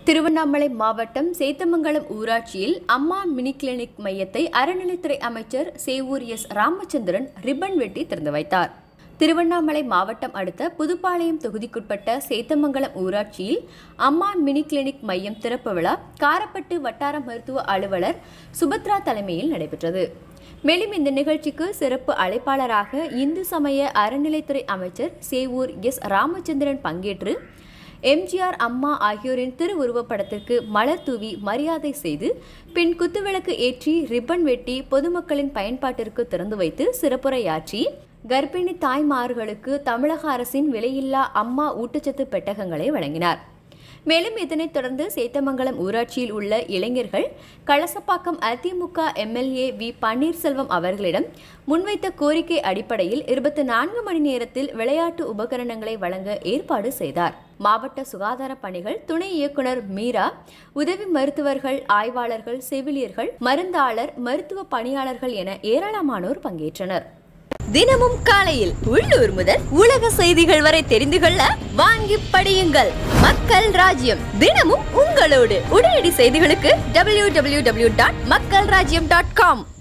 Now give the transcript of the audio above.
திருவண்ணாமலை மாவட்டம் சேத்தமங்கலம் ஊராட்சியில் அம்மா மினி கிளினிக் மையத்தை அறநிலைத்துறை அமைச்சர் சேவூர் எஸ் ராமச்சந்திரன் ரிப்பன் வெட்டி திறந்து வைத்தார் திருவண்ணாமலை மாவட்டம் அடுத்த புதுப்பாளையம் தொகுதிக்குட்பட்ட சேத்தமங்கலம் ஊராட்சியில் அம்மா மினி கிளினிக் மையம் திறப்பு விழா காரப்பட்டு வட்டார மருத்துவ அலுவலர் சுபத்ரா தலைமையில் நடைபெற்றது மேலும் இந்த நிகழ்ச்சிக்கு சிறப்பு அழைப்பாளராக இந்து சமய அறநிலைத்துறை அமைச்சர் சேவூர் எஸ் ராமச்சந்திரன் பங்கேற்று எம்ஜிஆர் அம்மா ஆகியோரின் திருவுருவப் படத்திற்கு மலர் தூவி மரியாதை செய்து பின் குத்துவிளக்கு ஏற்றி ரிப்பன் வெட்டி பொதுமக்களின் பயன்பாட்டிற்கு திறந்து வைத்து சிறப்புரையாற்றி கர்ப்பிணி தாய்மார்களுக்கு தமிழக அரசின் விலையில்லா அம்மா ஊட்டச்சத்து பெட்டகங்களை வழங்கினார் மேலும் இதனைத் தொடர்ந்து சேத்தமங்கலம் ஊராட்சியில் உள்ள இளைஞர்கள் கலசப்பாக்கம் அதிமுக எம்எல்ஏ வி பன்னீர்செல்வம் அவர்களிடம் முன்வைத்த கோரிக்கை அடிப்படையில் இருபத்தி நான்கு மணி நேரத்தில் விளையாட்டு உபகரணங்களை வழங்க ஏற்பாடு செய்தார் மாவட்ட சுகாதார பணிகள் துணை இயக்குனர் மீரா உதவி மருத்துவர்கள் ஆய்வாளர்கள் செவிலியர்கள் மருந்தாளர் மருத்துவ பணியாளர்கள் என ஏராளமானோர் பங்கேற்றனர் தினமும் காலையில் உள்ளூர் முதல் உலக செய்திகள் வரை தெரிந்து கொள்ள வாங்கி படியுங்கள் மக்கள் ராஜ்யம் தினமும் உங்களோடு உடனடி செய்திகளுக்கு டபிள்யூ டபிள்யூ டபிள்யூ டாட் மக்கள் ராஜ்யம் டாட் காம்